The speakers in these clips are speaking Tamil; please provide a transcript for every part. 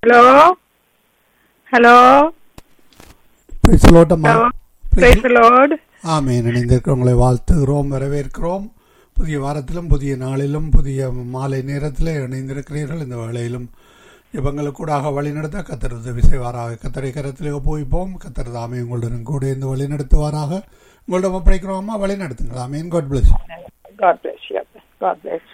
ஹலோ ஹலோ பிரைசலோட்டம்மா ஹலோ பிரைஸ் லார்ட் ஆமேன் இணைந்திருக்கிறவங்களை வாழ்த்துகிறோம் வரவேற்கிறோம் புதிய வாரத்திலும் புதிய நாளிலும் புதிய மாலை நேரத்தில் இணைந்திருக்கிறீர்கள் இந்த வேளையிலும் இவங்களுக்கு கூடாக வழிநடத்த கத்தர் உதவி செய்வாராக கத்தரை கரத்திலே போய்ப்போம் கத்தர் தாமே உங்களுடன் கூட இருந்து வழி நடத்துவாராக உங்களிடம் ஒப்படைக்கிறோமா வழி நடத்துங்கள் amen God bless God bless you God bless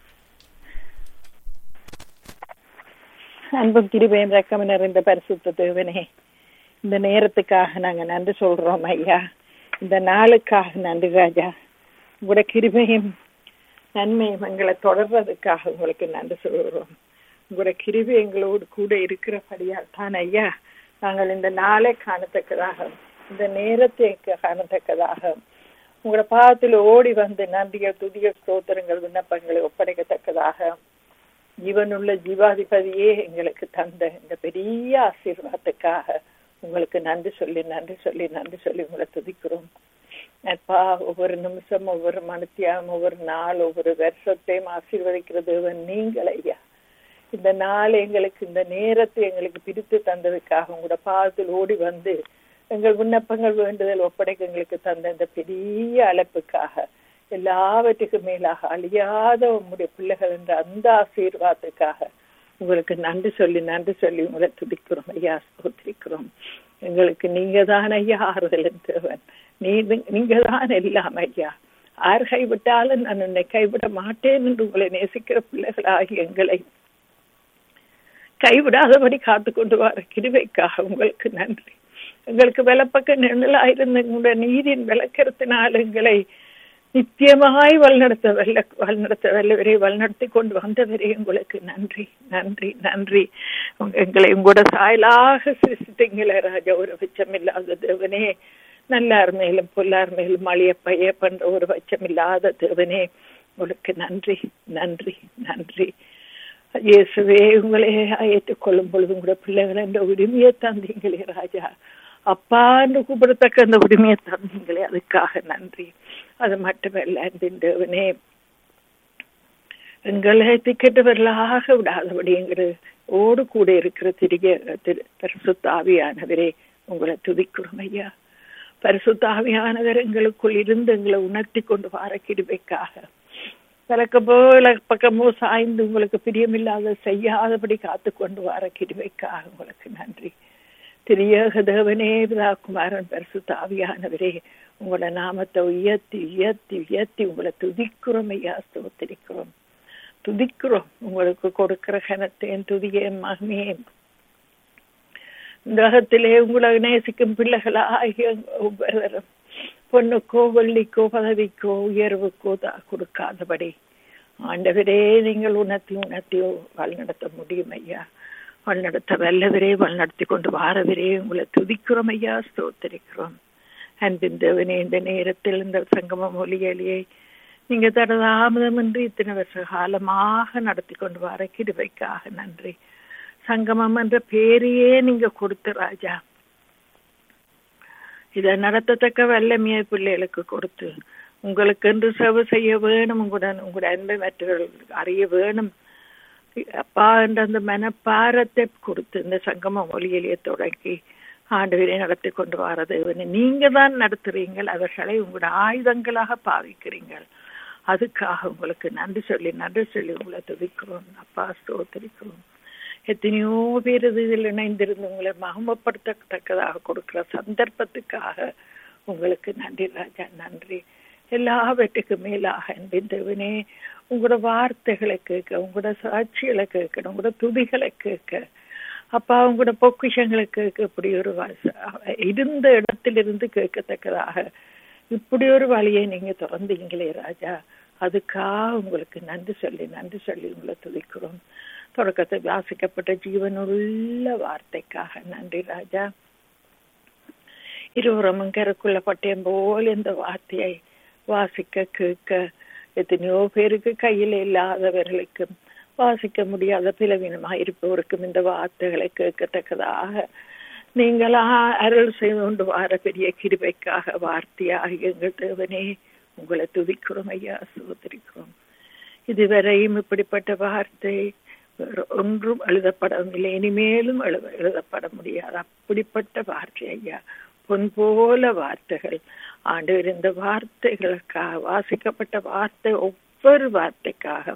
அன்பும் கிருபையும் ரக்கம் நிறைந்த பரிசுத்த தேவனே இந்த நேரத்துக்காக நாங்க நன்றி சொல்றோம் ஐயா இந்த நாளுக்காக நன்றி ராஜா உங்களோட கிருபையும் நன்மையும் எங்களை தொடர்றதுக்காக உங்களுக்கு நன்றி சொல்கிறோம் உங்களோட கிருபை எங்களோடு கூட இருக்கிறபடியால் தான் ஐயா நாங்கள் இந்த நாளை காணத்தக்கதாக இந்த நேரத்தை காணத்தக்கதாக உங்களோட பாதத்தில் ஓடி வந்து நன்றிகள் துதிகள் ஸ்தோத்திரங்கள் விண்ணப்பங்களை ஒப்படைக்கத்தக்கதாக ஜீவனுள்ள ஜீவாதிபதியே எங்களுக்கு தந்த இந்த பெரிய ஆசீர்வாதத்துக்காக உங்களுக்கு நன்றி சொல்லி நன்றி சொல்லி நன்றி சொல்லி உங்களை துதிக்கிறோம் அப்பா ஒவ்வொரு நிமிஷம் ஒவ்வொரு மனுத்தியம் ஒவ்வொரு நாள் ஒவ்வொரு வருஷத்தையும் ஆசீர்வதிக்கிற தேவன் நீங்கள் ஐயா இந்த நாள் எங்களுக்கு இந்த நேரத்தை எங்களுக்கு பிரித்து தந்ததுக்காக உங்களோட பாதத்தில் ஓடி வந்து எங்கள் விண்ணப்பங்கள் வேண்டுதல் ஒப்படைக்க எங்களுக்கு தந்த இந்த பெரிய அழைப்புக்காக எல்லாவற்றுக்கும் மேலாக அழியாத உங்களுடைய பிள்ளைகள் என்ற அந்த ஆசீர்வாதத்துக்காக உங்களுக்கு நன்றி சொல்லி நன்றி சொல்லி உங்களை துடிக்கிறோம் ஐயா ஸ்தோத்திரிக்கிறோம் எங்களுக்கு நீங்க தான் ஐயா ஆறுதல் தேவன் நீ நீங்க தான் எல்லாம் ஐயா யார் கைவிட்டாலும் நான் உன்னை கைவிட மாட்டேன் என்று உங்களை நேசிக்கிற பிள்ளைகளாகி எங்களை கைவிடாதபடி காத்து கொண்டு வர கிருவைக்காக உங்களுக்கு நன்றி எங்களுக்கு விலப்பக்க நிழலாயிருந்த உங்களுடைய நீரின் விளக்கறத்தினால் எங்களை நித்தியமாய் வழிநடத்த வெல்ல வழிநடத்த வெல்லவரை வழிநடத்தி கொண்டு வந்தவரே உங்களுக்கு நன்றி நன்றி நன்றி எங்களை உங்களோட சாயலாக சிருஷ்டிங்களே ராஜா ஒரு பட்சம் இல்லாத தேவனே நல்லார் மேலும் பொல்லார் மேலும் மழைய பைய பண்ற ஒரு பட்சம் இல்லாத தேவனே உங்களுக்கு நன்றி நன்றி நன்றி இயேசுவே உங்களை ஏற்றுக்கொள்ளும் பொழுது உங்களோட பிள்ளைகள் என்ற உரிமையை தந்தீங்களே ராஜா அப்பா என்று கூப்பிடத்தக்க அந்த உரிமையை தந்தீங்களே அதுக்காக நன்றி அது மட்டுமல்ல தேவனே எங்களை திக்கெட்டவர்களாக விடாதபடி எங்கள் ஓடு கூட இருக்கிற திரிய பரிசுத்தாவியானவரே உங்களை துதிக்கிறோம் ஐயா பரிசுத்தாவியானவர் எங்களுக்குள் இருந்து எங்களை உணர்த்தி கொண்டு வார கிருபைக்காக பழக்கமோ பக்கமோ சாய்ந்து உங்களுக்கு பிரியமில்லாத செய்யாதபடி காத்து கொண்டு வர கிருபைக்காக உங்களுக்கு நன்றி திரியக தேவனே குமாரன் பரிசு தாவியானவரே உங்களோட நாமத்தை உயர்த்தி உயர்த்தி உயர்த்தி உங்களை துதிக்கிறோம் ஐயா ஸ்தோத்திரிக்கிறோம் துதிக்கிறோம் உங்களுக்கு கொடுக்கிற கனத்தையும் துதியையும் மகமையும் உலகத்திலே உங்களை நேசிக்கும் பிள்ளைகளாகிய ஒவ்வொருவரும் பொண்ணுக்கோ வெள்ளிக்கோ பதவிக்கோ உயர்வுக்கோ தான் கொடுக்காதபடி ஆண்டவரே நீங்கள் உணர்த்தி உணர்த்தி வழிநடத்த முடியும் ஐயா வழிநடத்த வல்லவரே வழிநடத்தி கொண்டு வாரவரே உங்களை துதிக்கிறோம் ஐயா ஸ்தோத்தரிக்கிறோம் அன்பின் தேவனே இந்த நேரத்தில் இந்த சங்கம மொழிகளியை நீங்க தரதாமதமின்றி இத்தனை வருஷ காலமாக நடத்தி கொண்டு வர கிருவைக்காக நன்றி சங்கமம் என்ற பேரையே நீங்க கொடுத்த ராஜா இதை நடத்தத்தக்க வல்லமையை பிள்ளைகளுக்கு கொடுத்து உங்களுக்கு என்று சேவை செய்ய வேணும் உங்களுடன் உங்களோட அன்பை மற்றவர்களுக்கு அறிய வேணும் அப்பா என்ற அந்த மனப்பாரத்தை கொடுத்து இந்த சங்கம மொழியிலேயே தொடங்கி ஆண்டவரை நடத்தி கொண்டு வரது நீங்க தான் நடத்துறீங்கள் அவர்களை உங்களோட ஆயுதங்களாக பாவிக்கிறீங்கள் அதுக்காக உங்களுக்கு நன்றி சொல்லி நன்றி சொல்லி உங்களை துதிக்கிறோம் அப்பா ஸ்தோத்திரிக்கிறோம் எத்தனையோ பேர் இதில் இணைந்திருந்து உங்களை மகமப்படுத்தத்தக்கதாக கொடுக்கிற சந்தர்ப்பத்துக்காக உங்களுக்கு நன்றி ராஜா நன்றி எல்லாவற்றுக்கும் மேலாக அன்பின் தேவனே உங்களோட வார்த்தைகளை கேட்க உங்களோட சாட்சிகளை கேட்கணும் உங்களோட துதிகளை கேட்க அப்பா உங்களோட பொக்கிஷங்களை கேட்க இப்படி ஒரு இருந்த இடத்திலிருந்து கேட்கத்தக்கதாக இப்படி ஒரு வழியை நீங்க திறந்தீங்களே ராஜா அதுக்காக உங்களுக்கு நன்றி சொல்லி நன்றி சொல்லி உங்களை துதிக்கிறோம் தொடக்கத்தை வாசிக்கப்பட்ட ஜீவனுள்ள வார்த்தைக்காக நன்றி ராஜா இருவரமும் கருக்குள்ள பட்டயம் போல் இந்த வார்த்தையை வாசிக்க கேட்க எத்தனையோ பேருக்கு கையில் இல்லாதவர்களுக்கும் வாசிக்க முடியாத பிளவீனமாக இருப்பவருக்கும் இந்த வார்த்தைகளை கேட்கத்தக்கதாக நீங்களா அருள் செய்து கொண்டு வார பெரிய கிருபைக்காக வார்த்தையாக எங்கள் தேவனே உங்களை துதிக்கிறோம் ஐயா சோதரிக்கிறோம் இதுவரையும் இப்படிப்பட்ட வார்த்தை வேறு ஒன்றும் எழுதப்படவில்லை இனிமேலும் எழுத எழுதப்பட முடியாது அப்படிப்பட்ட வார்த்தை ஐயா பொன் போல வார்த்தைகள் ஆண்டு இந்த வார்த்தைகளுக்காக வாசிக்கப்பட்ட வார்த்தை ஒவ்வொரு வார்த்தைக்காக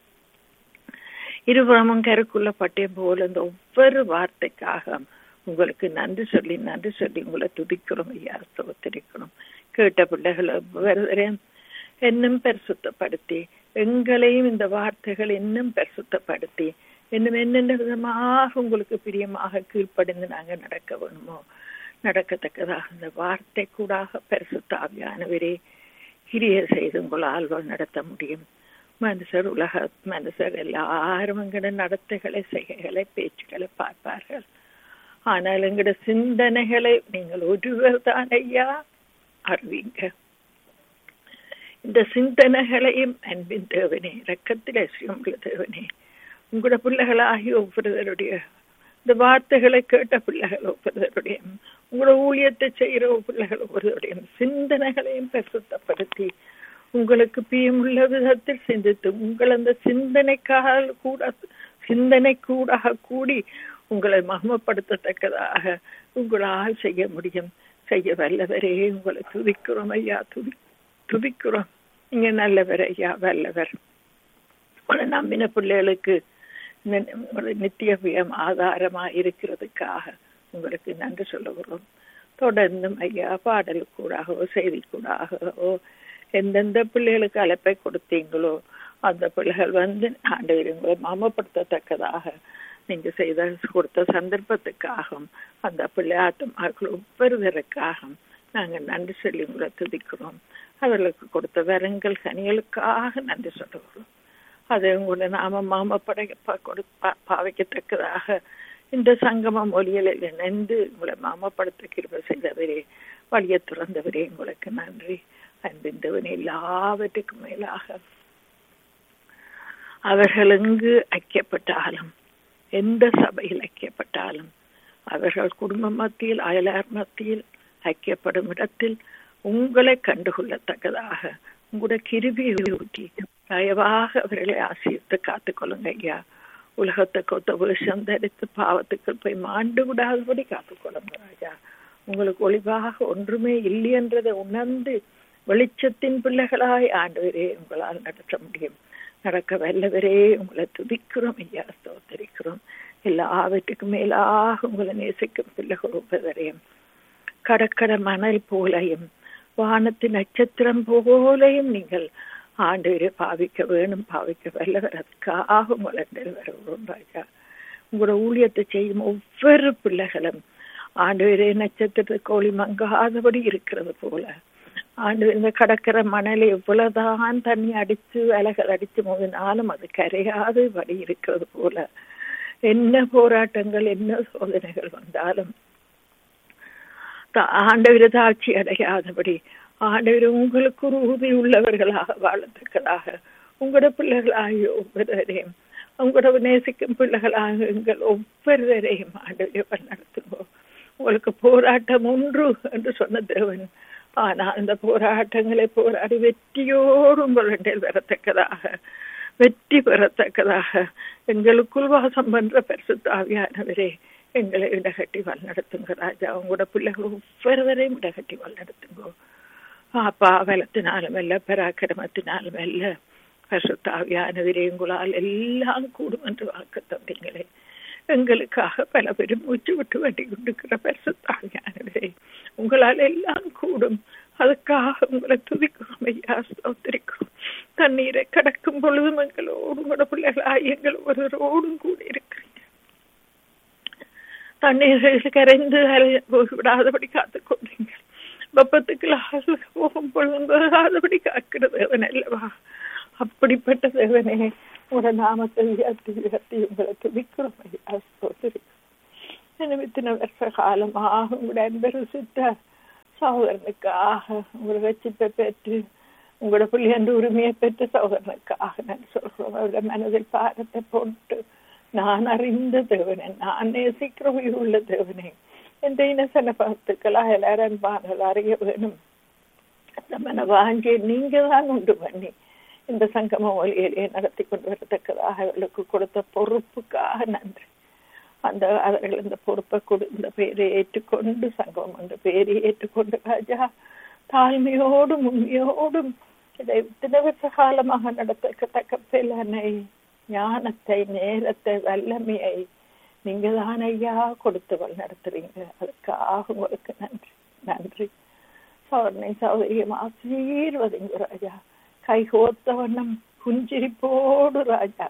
இருபுறமும் கருக்குள்ள பட்டயம் போல இந்த ஒவ்வொரு வார்த்தைக்காக உங்களுக்கு நன்றி சொல்லி நன்றி சொல்லி உங்களை துதிக்கிறோம் ஐயா ஸ்தோத்திரிக்கிறோம் கேட்ட பிள்ளைகளை வெறும் இன்னும் பரிசுத்தப்படுத்தி எங்களையும் இந்த வார்த்தைகள் இன்னும் பரிசுத்தப்படுத்தி இன்னும் என்னென்ன விதமாக உங்களுக்கு பிரியமாக கீழ்ப்படிந்து நாங்கள் நடக்க வேணுமோ நடக்கத்தக்கதாக இந்த வார்த்தை கூடாக பரிசுத்தாவியானவரே கிரிய செய்து உங்களால் நடத்த முடியும் மனுஷர் உலக மனுஷர் எல்லாரும் எங்கட நடத்தைகளை செய்கைகளை பேச்சுக்களை பார்ப்பார்கள் ஆனால் எங்கட சிந்தனைகளை நீங்கள் ஒருவர் தான் ஐயா அறிவீங்க இந்த சிந்தனைகளையும் அன்பின் தேவனே ரக்கத்தில் உங்கள தேவனே உங்களோட பிள்ளைகளாகி ஒவ்வொருவருடைய இந்த வார்த்தைகளை கேட்ட பிள்ளைகள் ஒவ்வொருவருடைய உங்களோட ஊழியத்தை செய்கிற பிள்ளைகள் ஒவ்வொருவருடைய சிந்தனைகளையும் பிரசுத்தப்படுத்தி உங்களுக்கு பிரியமுள்ள விதத்தில் சிந்தித்து உங்கள் அந்த சிந்தனைக்காக கூட சிந்தனை கூடாக கூடி உங்களை மகமப்படுத்தத்தக்கதாக உங்களால் செய்ய முடியும் செய்ய வல்லவரே உங்களை துதிக்கிறோம் ஐயா துதி துதிக்கிறோம் நீங்க நல்லவர் ஐயா வல்லவர் உங்களை நம்பின பிள்ளைகளுக்கு நித்திய ஆதாரமா இருக்கிறதுக்காக உங்களுக்கு நன்றி சொல்லுகிறோம் தொடர்ந்தும் ஐயா பாடலுக்கூடாகவோ செய்திக்கூடாகவோ எந்தெந்த பிள்ளைகளுக்கு அழைப்பை கொடுத்தீங்களோ அந்த பிள்ளைகள் வந்து ஆண்டவர் உங்களை மாமப்படுத்தத்தக்கதாக நீங்க செய்த கொடுத்த சந்தர்ப்பத்துக்காகவும் அந்த பிள்ளை ஆத்மாக்கள் ஒவ்வொருவருக்காகவும் நாங்கள் நன்றி சொல்லி உங்களை துதிக்கிறோம் அவர்களுக்கு கொடுத்த வரங்கள் கனிகளுக்காக நன்றி சொல்லுகிறோம் அதை உங்களை நாம மாமப்படை பாவிக்கத்தக்கதாக இந்த சங்கம மொழிகளில் இணைந்து உங்களை மாமப்படுத்த கிருப செய்தவரே வழியை துறந்தவரே உங்களுக்கு நன்றி அன்பிந்தவன் எல்லாவற்றுக்கும் மேலாக அவர்கள் எங்கு ஐக்கியப்பட்டாலும் எந்த சபையில் ஐக்கியப்பட்டாலும் அவர்கள் குடும்ப மத்தியில் அயலார் மத்தியில் ஐக்கியப்படும் இடத்தில் உங்களை கண்டுகொள்ளத்தக்கதாக உங்களோட கிருபியை ஊட்டி தயவாக அவர்களை ஆசிரித்து காத்துக்கொள்ளுங்க ஐயா உலகத்தை கொத்த புருஷம் தரித்து பாவத்துக்கு போய் மாண்டு விடாதபடி காத்துக்கொள்ளுங்க ராஜா உங்களுக்கு ஒளிவாக ஒன்றுமே இல்லை என்றதை உணர்ந்து வெளிச்சத்தின் பிள்ளைகளாய் ஆண்டவரே உங்களால் நடத்த முடியும் நடக்க வல்லவரே உங்களை துதிக்கிறோம் ஐயா ஸ்தோத்தரிக்கிறோம் எல்லாவற்றுக்கும் மேலாக உங்களை நேசிக்கும் பிள்ளைகள் ஒவ்வொருவரையும் கடற்கட மணல் போலையும் வானத்து நட்சத்திரம் போலையும் நீங்கள் ஆண்டவரை பாவிக்க வேணும் பாவிக்க வல்லவர் அதுக்காக உங்களை வருவோம் ராஜா உங்களோட ஊழியத்தை செய்யும் ஒவ்வொரு பிள்ளைகளும் ஆண்டவரே நட்சத்திர கோழி மங்காதபடி இருக்கிறது போல ஆண்டு இந்த கடற்கரை மணலை எவ்வளவுதான் தண்ணி அடிச்சு அலகல் அடிச்சு மோதினாலும் அது கரையாது படி இருக்கிறது போல என்ன போராட்டங்கள் என்ன சோதனைகள் வந்தாலும் ஆண்டவர தாட்சி அடையாதபடி ஆண்டவர் உங்களுக்கு ஒரு உறுதி உள்ளவர்களாக வாழத்தக்கதாக உங்களோட பிள்ளைகளாகிய ஒவ்வொருவரையும் உங்களோட நேசிக்கும் பிள்ளைகளாக எங்கள் ஒவ்வொருவரையும் ஆண்டவரை நடத்துவோம் உங்களுக்கு போராட்டம் ஒன்று என்று சொன்ன தேவன் ஆனால் அந்த போராட்டங்களை போராடி வெற்றியோடு உங்களுடைய வரத்தக்கதாக வெற்றி பெறத்தக்கதாக எங்களுக்குள் வாசம் பண்ற பரிசுத்தாவியானவரே எங்களை இடகட்டி வழிநடத்துங்க ராஜா உங்களோட பிள்ளைகள் ஒவ்வொருவரையும் இடகட்டி வழிநடத்துங்க அப்பா பலத்தினாலும் அல்ல பராக்கிரமத்தினாலும் அல்ல பரிசுத்தாவியானவரே உங்களால் எல்லாம் கூடும் என்று வாக்கு தந்தீங்களே எங்களுக்காக பல பேரும் மூச்சு விட்டு வண்டி கொண்டிருக்கிற பரிசுத்தாவியானவரே உங்களால் எல்லாம் கூடும் அதுக்காக உங்களை துதிக்கிறோம் ஐயா ஸ்தோத்திரிக்கிறோம் தண்ணீரை கடக்கும் பொழுதும் எங்களோடு உங்களோட பிள்ளைகளாய் எங்கள் ஒருவரோடும் கூடி இருக்கிறீங்க தண்ணீரில் கரைந்து விடாதபடி காத்துக் கொண்டீங்க வெப்பத்துக்கு போகும் பொழுதும் விடாதபடி காக்கிற தேவன் அல்லவா அப்படிப்பட்ட தேவனே உங்களோட நாமத்தை உயர்த்தி உயர்த்தி உங்களை துதிக்கிறோம் ஐயா ஸ்தோத்திரிக்கிறோம் எனவே இத்தனை வருஷ காலமாக உங்களோட அன்பரு சித்த சகோதரனுக்காக உங்களை ரசிப்பை பெற்று உங்களோட பிள்ளையன்று உரிமையை பெற்ற சகோதரனுக்காக நான் சொல்றோம் அவருடைய மனதில் பாரத்தை போட்டு நான் அறிந்த தேவனே நான் நேசிக்கிற உயிர் உள்ள தேவனே எந்த இனசன பத்துக்களா எல்லாரும் அன்பானல் அறிய வேணும் அந்த மன வாங்கிய நீங்க தான் உண்டு பண்ணி இந்த சங்கம ஒலியிலே நடத்தி கொண்டு வரத்தக்கதாக அவர்களுக்கு கொடுத்த பொறுப்புக்காக நன்றி அந்த அவர்கள் இந்த பொறுப்பை கொடு இந்த பேரை ஏற்றுக்கொண்டு சங்கமம் என்ற பேரை ஏற்றுக்கொண்டு ராஜா தாழ்மையோடும் உண்மையோடும் இதை இத்தனை வருஷ காலமாக நடத்தக்கத்தக்க பிள்ளனை ஞானத்தை நேரத்தை வல்லமையை நீங்க தான் ஐயா கொடுத்து நடத்துறீங்க அதுக்காக உங்களுக்கு நன்றி நன்றி சௌர்ணை சௌதரியம் ஆசீர்வதிங்க ராஜா கைகோத்த வண்ணம் புஞ்சிரிப்போடு ராஜா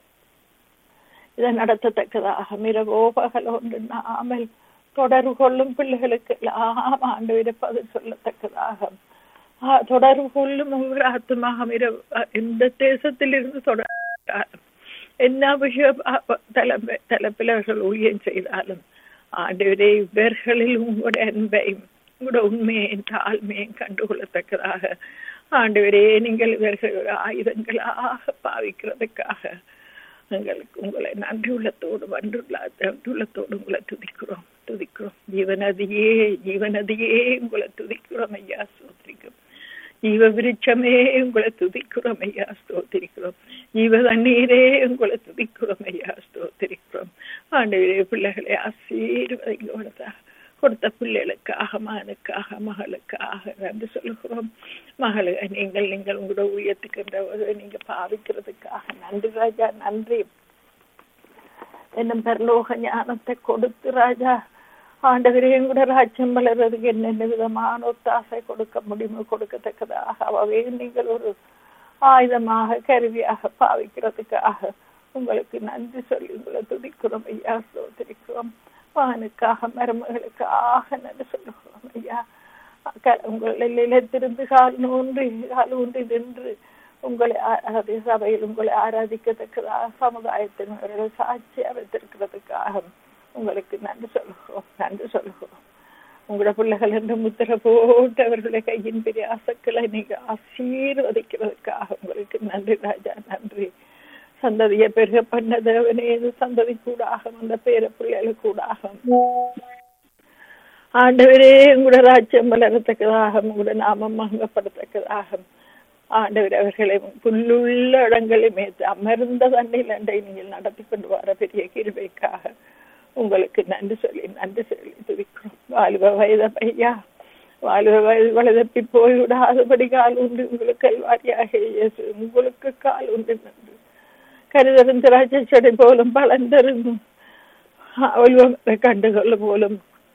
இதை நடத்தத்தக்கதாக மிரவோ பகல் ஒன்று நாமல் தொடர்பு கொள்ளும் பிள்ளைகளுக்கு எல்லாம் ஆண்டு பதில் சொல்லத்தக்கதாக தொடர்பு கொள்ளும் ஆத்மாக மிரவு எந்த தேசத்திலிருந்து தொடர் என்ன விஷயம் தலைமை தலைப்பிலர்கள் ஊழியம் செய்தாலும் ஆண்டவரே இவர்களில் உங்களுடைய அன்பையும் உங்களோட உண்மையின் தாழ்மையும் கண்டுகொள்ளத்தக்கதாக ஆண்டவரே நீங்கள் இவர்களோட ஆயுதங்களாக பாவிக்கிறதுக்காக எங்களுக்கு உங்களை நன்றி உள்ளத்தோடு வன்றுள்ள நன்றி உள்ளத்தோடு உங்களை துதிக்கிறோம் துதிக்கிறோம் ஜீவநதியே ஜீவநதியே உங்களை துதிக்கிறோம் ஐயா சோத்திரிக்கும் ஜீவ விருட்சமே உங்களை துதிக்கிறோம் ஐயா ஸ்தோத்திரிக்கிறோம் ஜீவ தண்ணீரே உங்களை துதிக்கிறோம் ஐயா ஸ்தோத்திரிக்கிறோம் ஆண்டவரே பிள்ளைகளை ஆசீர்வதிங்க கொடுத்த பிள்ளைகளுக்காக மகனுக்காக மகளுக்காக என்று சொல்லுகிறோம் மகளை நீங்கள் நீங்கள் உங்களோட உயர்த்துக்கின்ற நீங்க பாவிக்கிறதுக்காக நன்றி ராஜா நன்றி என்னும் பரலோக ஞானத்தை கொடுத்து ராஜா ஆண்டவரே கூட ராஜ்யம் வளர்றதுக்கு என்னென்ன விதமான ஒத்தாசை கொடுக்க முடியுமோ கொடுக்கத்தக்கதாக அவையே நீங்கள் ஒரு ஆயுதமாக கருவியாக பாவிக்கிறதுக்காக உங்களுக்கு நன்றி சொல்லி உங்களை துதிக்கிறோம் ஐயா சோதரிக்கிறோம் மகனுக்காக மருமகளுக்காக நன்றி சொல்லுகிறோம் ஐயா உங்களை நிலத்திருந்து கால் நோன்றி கால் ஊன்றி நின்று உங்களை அதே சபையில் உங்களை ஆராதிக்கத்தக்கதாக சமுதாயத்தின் சாட்சியாக வைத்திருக்கிறதுக்காக உங்களுக்கு நன்றி சொல்லுகிறோம் நன்றி சொல்லுகிறோம் உங்களோட பிள்ளைகள் என்று முத்திர போட்டு அவர்களுடைய கையின் பெரிய ஆசக்களை நீங்க ஆசீர்வதிக்கிறதுக்காக உங்களுக்கு நன்றி ராஜா நன்றி சந்ததியை பெருக பண்ண தேவனே சந்ததி கூடாக அந்த பேர பிள்ளைகள் கூடாக ஆண்டவரே உங்களோட ராஜ்யம் வளரத்தக்கதாக உங்களோட நாமம் மங்கப்படத்தக்கதாக ஆண்டவர் அவர்களை புல்லுள்ள இடங்களை மேத்து அமர்ந்த தண்ணில் அண்டை நீங்கள் நடத்தி கொண்டு வர பெரிய கிருபைக்காக உங்களுக்கு நன்றி சொல்லி நன்றி சொல்லி துதிக்கிறோம் வாலிப வயத பையா வாலிப வயது வலதப்பி போய்விடாதபடி கால் உண்டு உங்களுக்கு கல்வாரியாக இயேசு உங்களுக்கு கால் உண்டு நன்றி கருதறிந்த ராஜச்சடை போலும் பலந்தருந்தும் ஒல்வங்களை கண்டுகொள்ள போலும்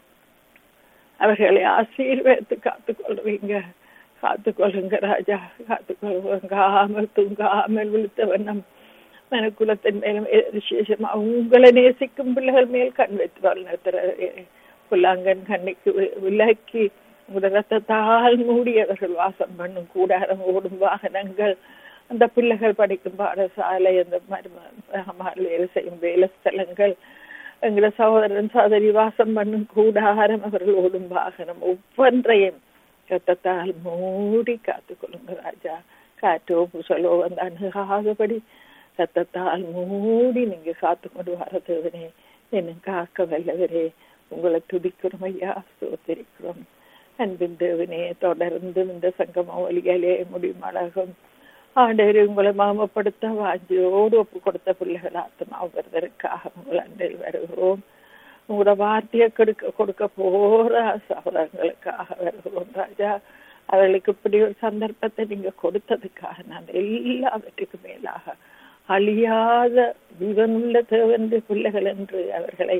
அவர்களை ஆசீர்வதித்து காத்துக்கொள்வீங்க காத்துக்கொள்ளுங்க ராஜா காத்துக்கொள்வாமல் தூங்காமல் விழுத்த வண்ணம் மனக்குலத்தின் மேலும் விசேஷமா உங்களை நேசிக்கும் பிள்ளைகள் மேல் கண் வைத்து வளர்த்துற புல்லாங்கன் கண்ணிக்கு விலக்கி ரத்தத்தால் மூடியவர்கள் வாசம் பண்ணும் கூடாரம் ஓடும் வாகனங்கள் அந்த பிள்ளைகள் படிக்கும் பாடசாலை அந்த வேலை செய்யும் வேலை ஸ்தலங்கள் எங்களை சகோதரன் சகோதரி வாசம் பண்ணும் கூடாரம் அவர்கள் ஓடும் வாகனம் ஒவ்வொன்றையும் ரத்தத்தால் மூடி காத்துக்கொள்ளுங்க ராஜா காற்றோ புசலோ வந்து அணுகாதபடி ரத்தத்தால் மூடி நீங்க காத்து கொண்டு வர தேவனே என்ன காக்க வல்லவரே உங்களை துதிக்கிறோம் ஐயா சோத்திரிக்கிறோம் அன்பின் தேவனே தொடர்ந்து இந்த சங்கம ஒலிகளே முடிமழகும் ஆண்டவர் உங்களை மாமப்படுத்த வாஞ்சியோடு ஒப்பு கொடுத்த பிள்ளைகள் ஆத்மா வருவதற்காக உங்கள் அன்றில் வருகிறோம் உங்களோட வார்த்தையை கொடுக்க கொடுக்க போற சகோதரங்களுக்காக வருகிறோம் ராஜா அவர்களுக்கு இப்படி ஒரு சந்தர்ப்பத்தை நீங்க கொடுத்ததுக்காக நான் எல்லாவற்றுக்கும் மேலாக அழியாத ஜீவனுள்ள தேவனுடைய பிள்ளைகள் என்று அவர்களை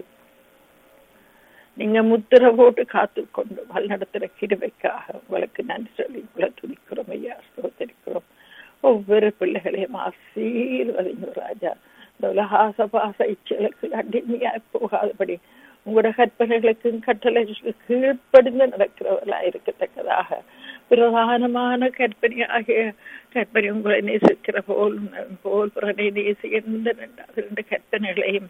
நீங்க முத்திர போட்டு காத்து கொண்டு வழிநடத்துற கிருவைக்காக உங்களுக்கு நன்றி சொல்லி உங்களை துணிக்கிறோம் ஐயா ஸ்தோத்தரிக்கிறோம் ஒவ்வொரு பிள்ளைகளையும் ஆசீர்வதிங்க ராஜா இந்த உலகாச பாச இச்சலுக்கு அடிமையாய் போகாதபடி உங்களோட கற்பனைகளுக்கும் கட்டளைகளுக்கு கீழ்ப்படிந்து நடக்கிறவர்களா இருக்கத்தக்கதாக பிரதானமான கற்பனையாகிய கற்பனை உங்களை நேசிக்கிற போல் போல் புறனை நேசி எந்த ரெண்டாவது ரெண்டு கற்பனைகளையும்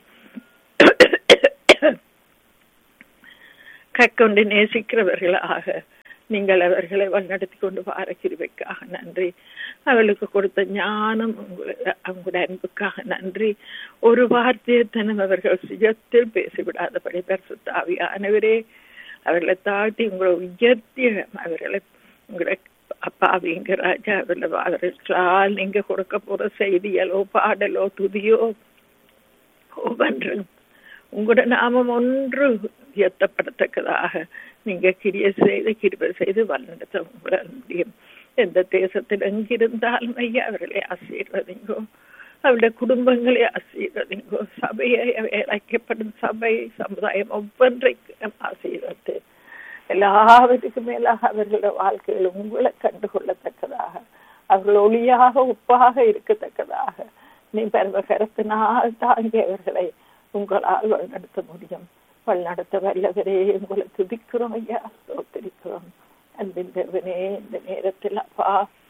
கற்கொண்டு நேசிக்கிறவர்களாக நீங்கள் அவர்களை வழிநடத்தி கொண்டு வார கிருவைக்காக நன்றி அவளுக்கு கொடுத்த ஞானம் அவங்களோட அன்புக்காக நன்றி ஒரு வார்த்தையை தனம் அவர்கள் சுயத்தில் பேசிவிடாதபடி பரிசுத்தாவியானவரே அவர்களை தாட்டி உங்களை உயர்த்தி அவர்களை உங்களை அப்பாவிங்க ராஜா அதுல அவர்களால் நீங்க கொடுக்க போற செய்தியலோ பாடலோ துதியோ ஒவ்வொன்றும் உங்களோட நாமம் ஒன்று உயர்த்தப்படத்தக்கதாக நீங்க கிரிய செய்து கிருபை செய்து வழிநடத்த உங்களால் முடியும் எந்த தேசத்தில் எங்கிருந்தாலும் ஐயா அவர்களை ஆசீர்வதிங்கோ அவருடைய குடும்பங்களை ஆசீர்வதிங்கோ சபையை அழைக்கப்படும் சபை சமுதாயம் ஒவ்வொன்றைக்கும் ஆசீர்வத்து எல்லாவற்றுக்கும் மேலாக அவர்களோட வாழ்க்கையில் உங்களை கண்டுகொள்ளத்தக்கதாக அவர்கள் ஒளியாக உப்பாக இருக்கத்தக்கதாக நீ பரவகரத்தினால் தாங்கி அவர்களை உங்களால் வழிநடத்த முடியும் வழிநடத்த வல்லவரே உங்களை துதிக்கிறோம் ஐயா ஸ்தோத்திரிக்கிறோம் அன்பின் தேவனே இந்த நேரத்தில் அப்பா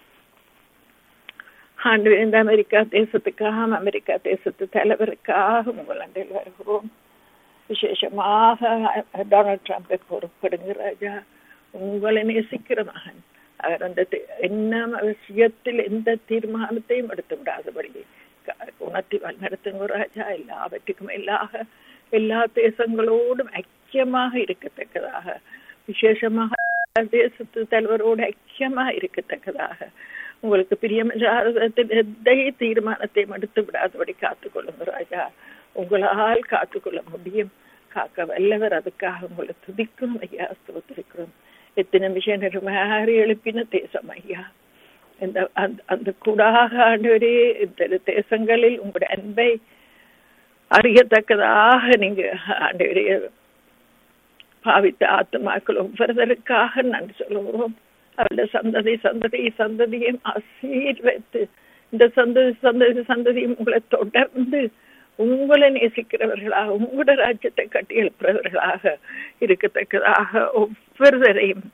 ஆண்டு இந்த அமெரிக்கா தேசத்துக்காக அமெரிக்கா தேசத்து தலைவருக்காக உங்கள் அண்டையில் வருகிறோம் விசேஷமாக டொனால்ட் ட்ரம்பை பொறுப்படுங்க ராஜா உங்களை நேசிக்கிற மகன் அவர் அந்த என்ன விஷயத்தில் எந்த தீர்மானத்தையும் எடுத்து விடாதபடி உணர்த்தி வழிநடத்துங்க ராஜா எல்லாவற்றுக்கும் எல்லாக எல்லா தேசங்களோடும் ஐக்கியமாக இருக்கத்தக்கதாக விசேஷமாக தேசத்து தலைவரோடு ஐக்கியமாக இருக்கத்தக்கதாக உங்களுக்கு பிரியமில்லாதத்தில் எந்த தீர்மானத்தையும் எடுத்து விடாதபடி காத்துக்கொள்ளுங்க ராஜா உங்களால் காத்துக்கொள்ள முடியும் காக்க வல்லவர் அதுக்காக உங்களை துதிக்கணும் ஐயா ஸ்தோத்திருக்கிறோம் எத்தனை மிஷனரி மாறி எழுப்பின தேசம் ஐயா இந்த அந்த கூடாக ஆண்டவரே இந்த தேசங்களில் உங்களுடைய அன்பை அறியத்தக்கதாக நீங்க ஆண்டவரே பாவித்த ஆத்மாக்கள் ஒவ்வொருவருக்காக நன்றி சொல்லுகிறோம் அவருடைய சந்ததி சந்ததி சந்ததியும் ஆசீர்வைத்து இந்த சந்ததி சந்ததி சந்ததியும் உங்களை தொடர்ந்து உங்களை நேசிக்கிறவர்களாக உங்களோட ராஜ்யத்தை கட்டி எழுப்புறவர்களாக இருக்கத்தக்கதாக ஒவ்வொருவரையும்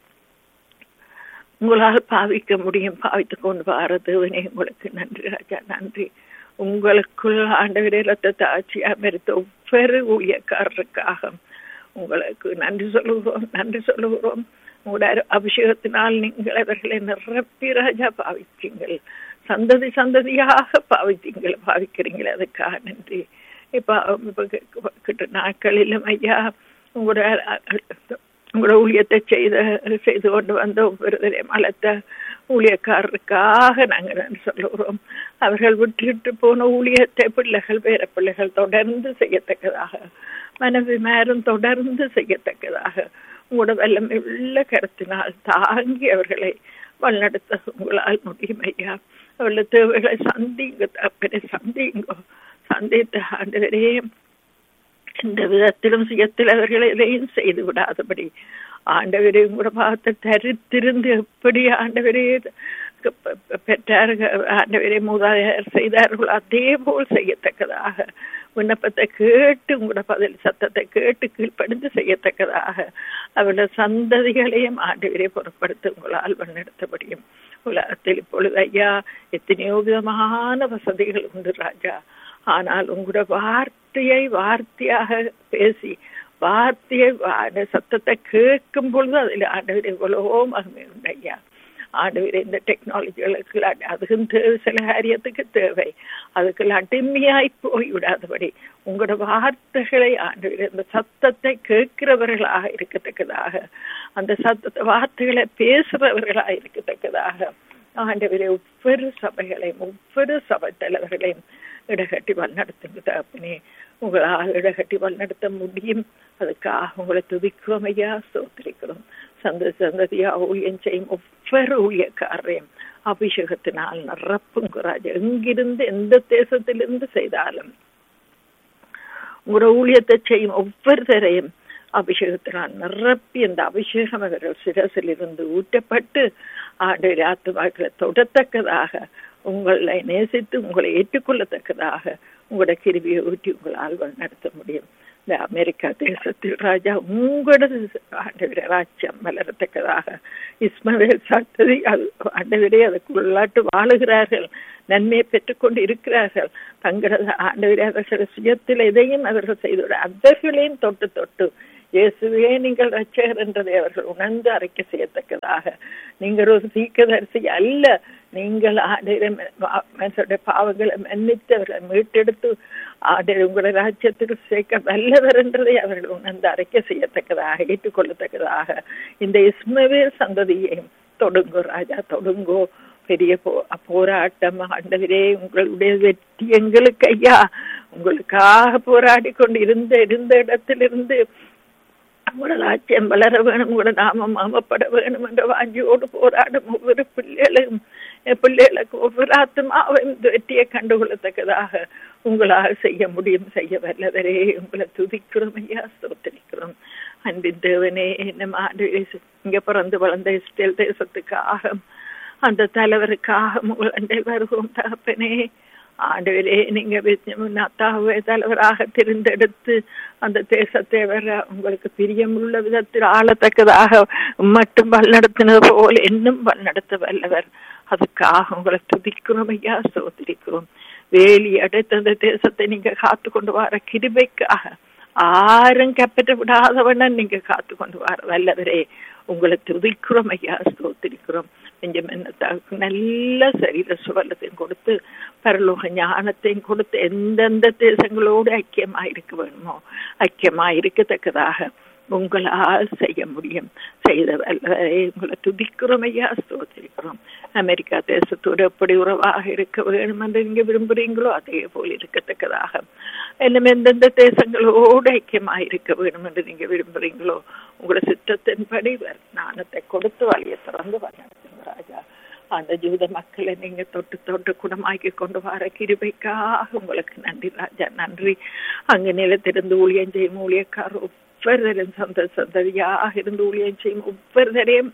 உங்களால் பாவிக்க முடியும் பாவித்து கொண்டு வார தேவனே உங்களுக்கு நன்றி ராஜா நன்றி உங்களுக்குள் ஆண்டவரே ரத்தத்தை ஆட்சியா மறுத்த ஒவ்வொரு ஊழியக்காரருக்காக உங்களுக்கு நன்றி சொல்லுகிறோம் நன்றி சொல்லுகிறோம் உங்களோட அபிஷேகத்தினால் நீங்கள் அவர்களை நிரப்பி ராஜா பாவித்தீங்கள் சந்ததி சந்ததியாக பாவித்தீங்கள் பாவிக்கிறீங்களே அதுக்காக நன்றி இப்ப கிட்ட நாட்களிலும் ஐயா உங்களோட உங்களோட ஊழியத்தை செய்த செய்து கொண்டு வந்த ஒவ்வொருவரையும் அழைத்த ஊழியக்காரருக்காக நாங்கள் சொல்லுகிறோம் அவர்கள் விட்டுட்டு போன ஊழியத்தை பிள்ளைகள் வேற பிள்ளைகள் தொடர்ந்து செய்யத்தக்கதாக மனைவி மேலும் தொடர்ந்து செய்யத்தக்கதாக உங்களோட வல்லமை உள்ள கருத்தினால் தாங்கி அவர்களை வழிநடத்த உங்களால் முடியும் ஐயா அவர்கள தேவைகளை சந்திங்க தப்பினை சந்திங்கோ சந்தித்த ஆண்டவரையும் எந்த விதத்திலும் சுயத்தில் அவர்கள் எதையும் செய்து விடாதபடி ஆண்டவரை கூட பார்த்து தரித்திருந்து எப்படி ஆண்டவரே பெற்றார்கள் ஆண்டவரே மூதாதையர் செய்தார்கள் அதே போல் செய்யத்தக்கதாக விண்ணப்பத்தை கேட்டு உங்களோட பதில் சத்தத்தை கேட்டு கீழ்ப்படிந்து செய்யத்தக்கதாக அவருடைய சந்ததிகளையும் ஆண்டவரே பொருட்படுத்த உங்களால் வழிநடத்த முடியும் உலகத்தில் இப்பொழுது ஐயா எத்தனையோ விதமான வசதிகள் உண்டு ராஜா ஆனால் உங்களோட வார்த்தையை வார்த்தையாக பேசி வார்த்தையை சத்தத்தை கேட்கும் பொழுது அதில் ஆண்டவர் எவ்வளவோ மகிமை உண்டு ஐயா ஆண்டவர் இந்த டெக்னாலஜிகளுக்கு அதுக்கும் தேவை சில காரியத்துக்கு தேவை அதுக்கு அடிமையாய் போய் விடாதபடி உங்களோட வார்த்தைகளை ஆண்டவர் இந்த சத்தத்தை கேட்கிறவர்களாக இருக்கத்தக்கதாக அந்த சத்தத்தை வார்த்தைகளை பேசுறவர்களாக இருக்கத்தக்கதாக ஆண்டவரை ஒவ்வொரு சபைகளையும் ஒவ்வொரு சபை தலைவர்களையும் இடகட்டி வழிநடத்துங்க தகப்பனே உங்களால் இடகட்டி வழிநடத்த முடியும் அதுக்காக உங்களை துதிக்கிறோம் ஐயா சோத்திரிக்கிறோம் சந்த சந்ததியா ஊழியம் செய்யும் ஒவ்வொரு ஊழியக்காரையும் அபிஷேகத்தினால் நிரப்புங்க ராஜா எங்கிருந்து எந்த தேசத்திலிருந்து செய்தாலும் உங்களோட ஊழியத்தை செய்யும் ஒவ்வொருத்தரையும் அபிஷேகத்தினால் நிரப்பி அந்த அபிஷேகம் அவர்கள் சிரசில் இருந்து ஊற்றப்பட்டு ஆண்டு ஆத்துமாக்களை தொடத்தக்கதாக உங்களை நேசித்து உங்களை ஏற்றுக்கொள்ளத்தக்கதாக உங்களோட கிருவியை ஊற்றி உங்களால் நடத்த முடியும் இந்த அமெரிக்கா தேசத்தில் ராஜா உங்களோட ஆண்டவரே ராஜ்யம் வளரத்தக்கதாக இஸ்மவேல் சந்ததி ஆண்டவரே அதுக்குள்ளாட்டு வாழுகிறார்கள் நன்மையை பெற்றுக்கொண்டு இருக்கிறார்கள் தங்களது ஆண்டவரே அவர்கள் சுயத்தில் எதையும் அவர்கள் செய்துவிட அவர்களையும் தொட்டு தொட்டு இயேசுவே நீங்கள் ரட்சகர் என்றதை அவர்கள் உணர்ந்து அரைக்க செய்யத்தக்கதாக நீங்கள் ஒரு தீக்கதரிசி அல்ல நீங்கள் ஆடைய பாவங்களை மன்னித்து அவர்களை மீட்டெடுத்து ஆடைய உங்களுடைய ராஜ்யத்துக்கு சேர்க்க வல்லவர் என்றதை அவர்கள் உணர்ந்து அரைக்க செய்யத்தக்கதாக ஏற்றுக்கொள்ளத்தக்கதாக இந்த இஸ்மவே சந்ததியையும் தொடுங்கோ ராஜா தொடுங்கோ பெரிய போ போராட்டம் ஆண்டவரே உங்களுடைய வெற்றி எங்களுக்கு ஐயா உங்களுக்காக போராடி கொண்டு இருந்த இருந்த இடத்திலிருந்து உங்களோட ஆட்சியம் வளர வேணும் உங்களோட நாமம் மாமப்பட வேணும் என்ற வாஞ்சியோடு போராடும் ஒவ்வொரு பிள்ளைகளும் பிள்ளைகளுக்கு ஒவ்வொரு ஆத்மாவையும் வெற்றியை கண்டுகொள்ளத்தக்கதாக உங்களால் செய்ய முடியும் செய்ய வல்லவரே உங்களை துதிக்கிறோம் ஐயா ஸ்தோத்திரிக்கிறோம் அன்பின் தேவனே என்ன ஆண்டு இங்க பிறந்து வளர்ந்த இஸ்ரேல் தேசத்துக்காக அந்த தலைவருக்காக உங்கள் வருவோம் தகப்பனே ஆண்டவரே நீங்க நத்தாவே தலைவராக தெரிந்தெடுத்து அந்த தேசத்தை வர உங்களுக்கு பிரியமுள்ள விதத்தில் ஆளத்தக்கதாக மட்டும் வழிநடத்தினது போல இன்னும் வழிநடத்த வல்லவர் அதுக்காக உங்களை துதிக்கிறோம் ஐயா சோதரிக்கிறோம் வேலி அடைத்த அந்த தேசத்தை நீங்க காத்து கொண்டு வர கிருபைக்காக ஆரும் கப்பற்ற விடாதவண்ணன் நீங்க காத்து கொண்டு வர வல்லவரே உங்களை துதிக்கிறோம் ஐயா ஸ்தோத்திரிக்கிறோம் கொஞ்சம் என்னத்தாக்கு நல்ல சரீர சுவலத்தையும் கொடுத்து பரலோக ஞானத்தையும் கொடுத்து எந்தெந்த தேசங்களோடு ஐக்கியமாயிருக்க வேணுமோ ஐக்கியமாயிருக்கத்தக்கதாக உங்களால் செய்ய முடியும் செய்த வல்லவரை உங்களை துதிக்கிறோம் ஐயா ஸ்தோத்திரிக்கிறோம் அமெரிக்கா தேசத்தோடு எப்படி உறவாக இருக்க வேணும் என்று நீங்க விரும்புறீங்களோ அதே போல் இருக்கத்தக்கதாக இன்னும் எந்தெந்த தேசங்களோடு ஐக்கியமாக இருக்க வேணும் என்று நீங்க விரும்புறீங்களோ உங்களோட சித்தத்தின்படி ஞானத்தை கொடுத்து வழியை திறந்து வழிநடத்துங்க ராஜா அந்த ஜூத மக்களை நீங்க தொட்டு தொட்டு குணமாக்கி கொண்டு வர கிருபைக்காக உங்களுக்கு நன்றி ராஜா நன்றி அங்க நிலத்திருந்து ஊழியம் செய்யும் ஊழியக்கார் ஒவ்வொருத்தரும் சொந்த சந்ததியாக இருந்து ஊழியம் செய்யும் ஒவ்வொருத்தரையும்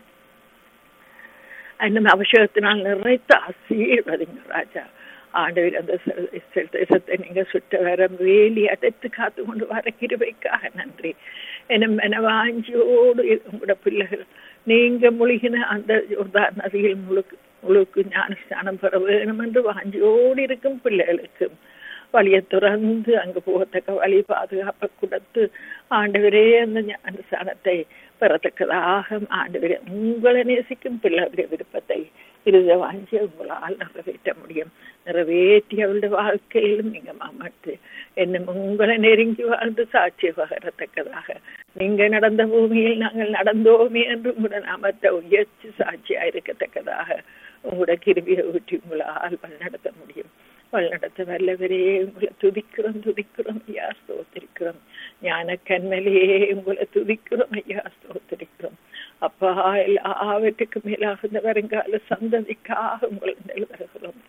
இன்னும் அபிஷேகத்தினால் நிறைத்து ஆசீர்வதிங்க ராஜா ஆண்டவர் அந்த தேசத்தை நீங்க சுட்ட வர வேலி அடைத்து காத்து கொண்டு வர கிருபைக்காக நன்றி என மனவாஞ்சியோடு உங்களோட பிள்ளைகள் நீங்க முழுகின அந்த நதியில் முழுக்கு முழுக்கு ஞானஸ்தானம் பெற வேணும் என்று வாஞ்சியோடு இருக்கும் பிள்ளைகளுக்கு வழியை துறந்து அங்கு போகத்தக்க வழி பாதுகாப்பை கொடுத்து ஆண்டவரே அந்த ஞானஸ்தானத்தை பெறத்தக்கதாக ஆண்டவரே உங்களை நேசிக்கும் பிள்ளைகளுடைய விருப்பத்தை இருத வாஞ்சி உங்களால் நிறைவேற்ற முடியும் நிறைவேற்றி அவருடைய வாழ்க்கையிலும் நீங்க மாமட்டு என்னும் உங்களை நெருங்கி வாழ்ந்து சாட்சி பகரத்தக்கதாக நீங்க நடந்த பூமியில் நாங்கள் நடந்தோமே என்று உங்களோட நாமத்தை உயர்ச்சி சாட்சியா இருக்கத்தக்கதாக உங்களோட கிருபியை ஊற்றி உங்களால் வழிநடத்த முடியும் வழிநடத்த வல்லவரே உங்களை துதிக்கிறோம் துதிக்கிறோம் ஐயா ஸ்தோத்திரிக்கிறோம் ஞான கண்மலையே உங்களை துதிக்கிறோம் ஐயா ஸ்தோத்திரிக்கிறோம் அப்பா எல்லாவற்றுக்கு மேலாக இந்த வருங்கால சந்ததிக்காக உங்களை வருகிறோம்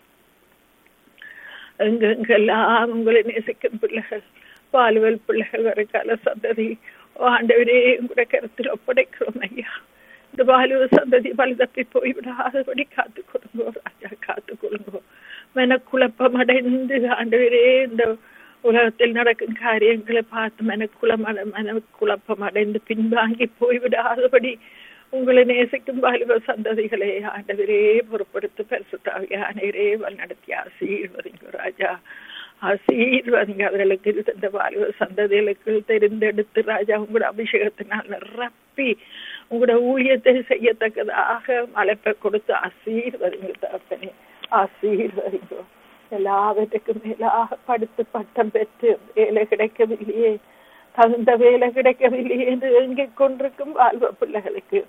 எங்கெங்கெல்லாம் உங்களை நேசிக்கும் பிள்ளைகள் பாலுவல் பிள்ளைகள் வருங்கால சந்ததி ஆண்டவரே உங்களோட கருத்தில் ஒப்படைக்கிறோம் ஐயா இந்த பாலுவ சந்ததி பழுதப்பி போய்விடாதபடி காத்து கொடுங்கோ ராஜா காத்து கொள்ளுங்கோ மனக்குழப்பம் அடைந்து ஆண்டவரே இந்த உலகத்தில் நடக்கும் காரியங்களை பார்த்து மனக்குளம் மனக்குழப்பம் அடைந்து பின்வாங்கி போய்விடாதபடி உங்களை நேசிக்கும் வாலிப சந்ததிகளை ஆண்டவரே பொறுப்படுத்து பரிசுத்தாவிய அனைவரே வழிநடத்தி ஆசீர்வதிங்க ராஜா ஆசீர்வதிங்க அவர்களுக்கு இருந்த வாலிப சந்ததிகளுக்கு தெரிந்தெடுத்து ராஜா உங்களோட அபிஷேகத்தினால் நிரப்பி உங்களோட ஊழியத்தை செய்யத்தக்கதாக மலைப்பை கொடுத்து ஆசீர்வதிங்க தகப்பனே ஆசீர்வதிங்க எல்லாவற்றுக்கும் மேலாக படித்து பட்டம் பெற்று வேலை கிடைக்கவில்லையே தகுந்த வேலை கிடைக்கவில்லையே என்று எங்கிக் கொண்டிருக்கும் வாழ்வ பிள்ளைகளுக்கு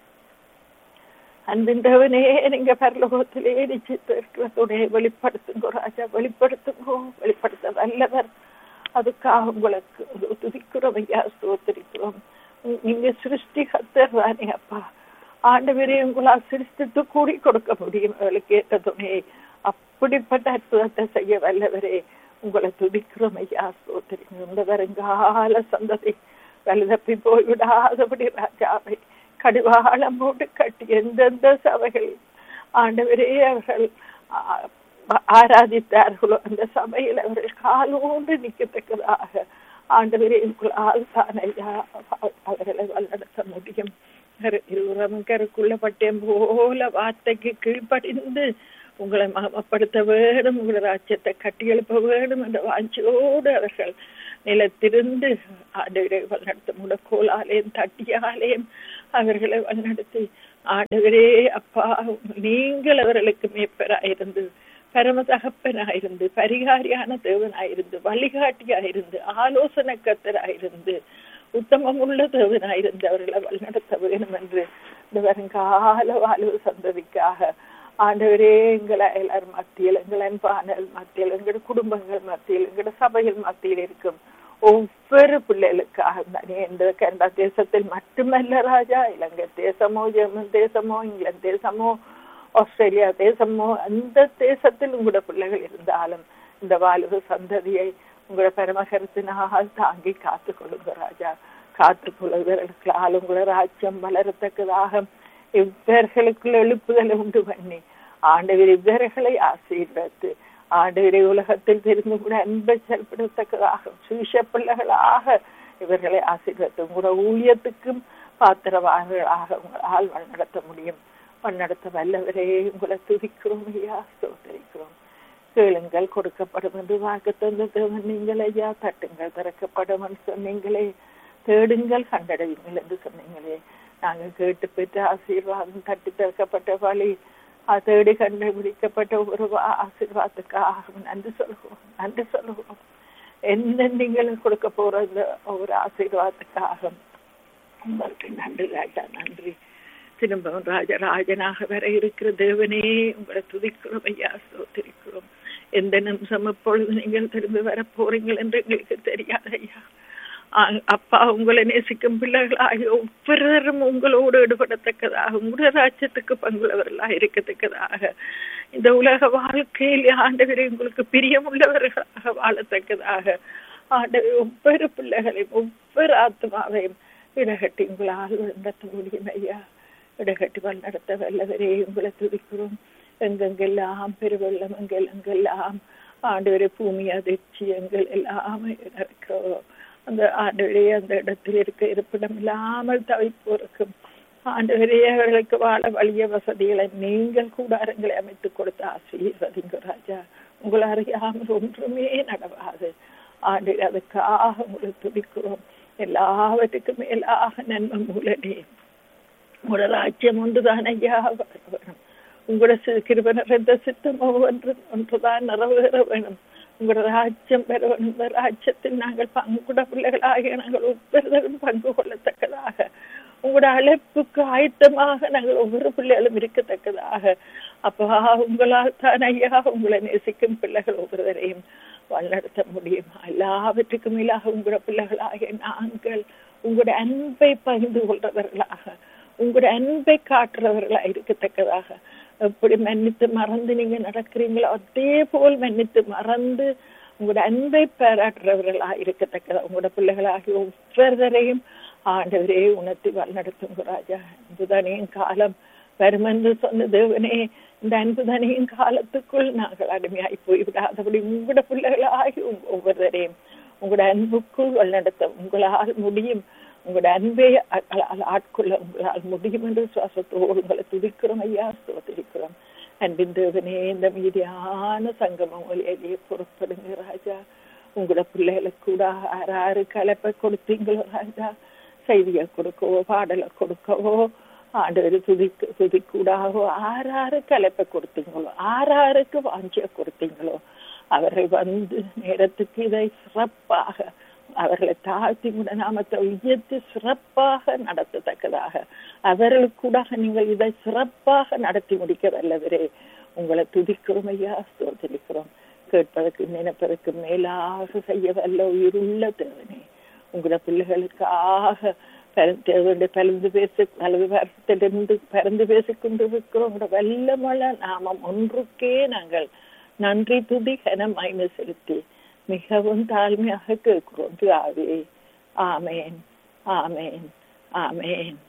அன்பின்றவனே நீங்க பரலோகத்திலே நிச்சயத்திற்கிறதுடைய வெளிப்படுத்துங்கோ ராஜா வெளிப்படுத்துங்கோ வெளிப்படுத்த வல்லவர் அதுக்காக உங்களுக்கு துதிக்கிறோம் ஐயா ஸ்தோத்திரிக்கிறோம் நீங்க சிருஷ்டி கத்தர் தானே அப்பா ஆண்டவரே உங்களால் சிருஷ்டித்து கூடி கொடுக்க முடியும் அவளுக்கு ஏற்ற துணையை அப்படிப்பட்ட அற்புதத்தை செய்ய வல்லவரே உங்களை துதிக்கிறோம் ஐயா ஸ்தோத்திரிங்க இந்த வருங்கால சந்ததி வலுதப்பி போய்விடாதபடி ராஜாவை கடிவாளம் போட்டு கட்டி எந்தெந்த சபைகள் ஆண்டவரே அவர்கள் ஆராதித்தார்களோ அந்த சபையில் அவர்கள் காலோண்டு நிற்கத்தக்கதாக ஆண்டவரே உங்களால் தான் ஐயா அவர்களை வழிநடத்த முடியும் இருவரும் கருக்குள்ள பட்டயம் போல வார்த்தைக்கு கீழ்ப்படிந்து உங்களை மகமப்படுத்த வேணும் உங்களை ராஜ்யத்தை கட்டியெழுப்ப வேணும் என்ற வாஞ்சியோடு அவர்கள் நிலத்திருந்து ஆண்டவரை வழிநடத்த முடக்கோலாலேயும் தட்டியாலேயும் அவர்களை வழிநடத்தி ஆண்டவரே அப்பா நீங்கள் அவர்களுக்கு மேப்பராயிருந்து பரம தகப்பனாயிருந்து பரிகாரியான தேவனாயிருந்து வழிகாட்டியாயிருந்து ஆலோசனை கத்தராயிருந்து உத்தமம் உள்ள தேவனாயிருந்து அவர்களை வழிநடத்த வேணும் என்று இந்த வருங்கால வாழ்வு சந்ததிக்காக ஆண்டவரே எங்களை எல்லார் மத்தியில் எங்கள் அன்பானல் மத்தியில் எங்களோட குடும்பங்கள் மத்தியில் எங்களோட சபைகள் மத்தியில் இருக்கும் ஒவ்வொரு பிள்ளைகளுக்காக தானே இந்த கனடா தேசத்தில் மட்டுமல்ல ராஜா இலங்கை தேசமோ ஜெர்மன் தேசமோ இங்கிலாந்து தேசமோ ஆஸ்திரேலியா தேசமோ அந்த தேசத்தில் உங்களோட பிள்ளைகள் இருந்தாலும் இந்த வாழ்வு சந்ததியை உங்களோட பரமகரத்தினால் தாங்கி காத்து கொள்ளுங்க ராஜா காத்து கொள்வதற்கால் உங்களோட ராஜ்யம் வளரத்தக்கதாக இவர்களுக்குள்ள எழுப்புதலை உண்டு பண்ணி ஆண்டவர் இவர்களை ஆசீர்வத்து ஆண்டவரை உலகத்தில் தெரிந்து கூட அன்பை செயல்படத்தக்கதாக சுவிச பிள்ளைகளாக இவர்களை ஆசீர்வத்து உங்களோட ஊழியத்துக்கும் பாத்திரவார்களாக உங்களால் வழிநடத்த முடியும் வழிநடத்த வல்லவரே உங்களை துதிக்கிறோம் ஐயா சோதரிக்கிறோம் கேளுங்கள் கொடுக்கப்படும் என்று வாக்கு தந்த தேவன் நீங்கள் ஐயா தட்டுங்கள் திறக்கப்படும் என்று சொன்னீங்களே தேடுங்கள் கண்டடைவீங்கள் என்று சொன்னீங்களே நாங்கள் கேட்டு பெற்ற ஆசீர்வாதம் தட்டி திறக்கப்பட்ட வழி தேடி கண்டுபிடிக்கப்பட்ட ஒரு ஆசீர்வாதத்துக்காக நன்றி சொல்லுவோம் நன்றி சொல்லுவோம் என்ன நீங்கள் கொடுக்க போற ஒரு ஆசீர்வாதத்துக்காக உங்களுக்கு நன்றி ராஜா நன்றி திரும்பவும் ராஜராஜனாக வர இருக்கிற தேவனே உங்களை துதிக்கிறோம் ஐயா சோத்திருக்கிறோம் எந்த நிமிஷம் எப்பொழுது நீங்கள் திரும்பி வர போறீங்கள் என்று எங்களுக்கு தெரியாது ஐயா அப்பா உங்களை நேசிக்கும் பிள்ளைகளாகி ஒவ்வொருவரும் உங்களோடு ஈடுபடத்தக்கதாக உங்களுடைய ராஜ்யத்துக்கு பங்குள்ளவர்களாக இருக்கத்தக்கதாக இந்த உலக வாழ்க்கையில் ஆண்டவரை உங்களுக்கு பிரியமுள்ளவர்களாக வாழத்தக்கதாக ஆண்டவர் ஒவ்வொரு பிள்ளைகளையும் ஒவ்வொரு ஆத்மாவையும் இடகட்டி உங்களால் நடத்த முடியும் ஐயா இடகட்டி வழிநடத்த வல்லவரே உங்களை துதிக்கிறோம் எங்கெங்கெல்லாம் பெருவெள்ளம் எங்கெல்லாம் ஆண்டவரை பூமி அதிர்ச்சி எங்கள் எல்லாம் இருக்கிறோம் அந்த ஆண்டவரே அந்த இடத்தில் இருக்க இருப்பிடம் இல்லாமல் தவிப்போருக்கும் ஆண்டவரே அவர்களுக்கு வாழ வழிய வசதிகளை நீங்கள் கூடாரங்களை அமைத்துக் கொடுத்து ஆசீர்வதிங்க ராஜா உங்களை அறியாமல் ஒன்றுமே நடவாது ஆண்டு அதுக்காக உங்களை துடிக்கிறோம் எல்லாவற்றுக்கும் மேலாக நன்மை மூலனே உங்களோட ராஜ்யம் ஒன்றுதான் ஐயா வரும் உங்களோட கிருப நிறைந்த சித்தமோ ஒன்று ஒன்றுதான் நிறைவேற வேணும் உங்களோட ராஜ்யம் பெற வேணும் இந்த ராஜ்யத்தில் நாங்கள் பங்குட பிள்ளைகளாக நாங்கள் ஒவ்வொருவரும் பங்கு கொள்ளத்தக்கதாக உங்களோட அழைப்புக்கு ஆயத்தமாக நாங்கள் ஒவ்வொரு பிள்ளைகளும் இருக்கத்தக்கதாக அப்பா உங்களால் தான் ஐயா உங்களை நேசிக்கும் பிள்ளைகள் ஒவ்வொருவரையும் வழிநடத்த முடியும் எல்லாவற்றுக்கும் மேலாக உங்களோட பிள்ளைகளாக நாங்கள் உங்களோட அன்பை பகிர்ந்து கொள்றவர்களாக உங்களோட அன்பை காட்டுறவர்களாக இருக்கத்தக்கதாக எப்படி மன்னித்து மறந்து நீங்க நடக்கிறீங்களோ அதே போல் மன்னித்து மறந்து உங்களோட அன்பை பாராட்டுறவர்களா இருக்கத்தக்கதா உங்களோட பிள்ளைகளாகி ஒவ்வொருவரையும் ஆண்டவரே உணர்த்தி வழிநடத்துங்க ராஜா அன்புதனையும் காலம் வருமென்று சொன்ன தேவனே இந்த அன்புதனையும் காலத்துக்குள் நாங்கள் அடிமையாய் போய்விடாதபடி உங்களோட பிள்ளைகளாகி ஒவ்வொருவரையும் உங்களோட அன்புக்குள் வழிநடத்த உங்களால் முடியும் உங்களோட அன்பை ஆட்கொள்ள உங்களால் முடியும் என்று சுவாசத்தோடு உங்களை துதிக்கிறோம் ஐயா சோதரிக்கிறோம் அன்பின் தேவனே இந்த மீதியான சங்கமம் ஒலியிலேயே பொறுப்படுங்க ராஜா உங்களோட பிள்ளைகளுக்கு கூட ஆறாறு கலப்பை கொடுத்தீங்களோ ராஜா செய்தியை கொடுக்கவோ பாடலை கொடுக்கவோ ஆண்டவர் துதிக்கு துதிக்கூடாகவோ ஆறாறு கலப்பை கொடுத்தீங்களோ ஆறாருக்கு வாஞ்சிய கொடுத்தீங்களோ அவர்கள் வந்து நேரத்துக்கு இதை சிறப்பாக அவர்களை தாழ்த்தி கூட நாமத்தை உயர்த்தி சிறப்பாக நடத்தத்தக்கதாக அவர்களுக்கு கூட நீங்கள் இதை சிறப்பாக நடத்தி முடிக்க வல்லவரே உங்களை துதிக்கிறோம் ஐயா சோதரிக்கிறோம் கேட்பதற்கு நினைப்பதற்கு மேலாக செய்ய வல்ல உயிருள்ள தேவனே உங்களோட பிள்ளைகளுக்காக தேவனுடைய பலந்து பேச வலது வாரத்திலிருந்து பறந்து பேசிக் கொண்டிருக்கிறோம் உங்களோட வல்ல மழை நாமம் ஒன்றுக்கே நாங்கள் நன்றி துதி கன மைமை செலுத்தி மிகவும் தாழ்மையாக கேட்கிறோம் ஆவே ஆமேன் ஆமேன் ஆமேன்